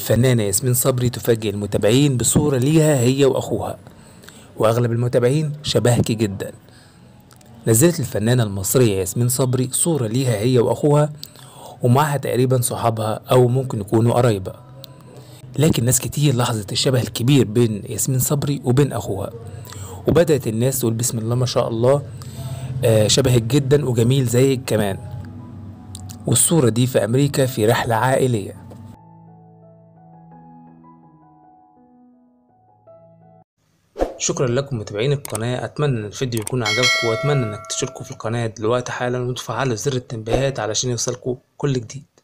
الفنانة ياسمين صبري تفاجئ المتابعين بصورة ليها هي وأخوها وأغلب المتابعين شبهك جدا نزلت الفنانة المصرية ياسمين صبري صورة ليها هي وأخوها ومعها تقريبا صحابها أو ممكن يكونوا قرايبها لكن ناس كتير لاحظت الشبه الكبير بين ياسمين صبري وبين أخوها وبدأت الناس تقول بسم الله ما شاء الله آه، شبهك جدا وجميل زيك كمان والصورة دي في أمريكا في رحلة عائلية شكرا لكم متابعين القناة أتمنى إن الفيديو يكون عجبكم وأتمنى إنك تشتركوا في القناة دلوقتي حالا وتفعلوا زر التنبيهات علشان يوصلكوا كل جديد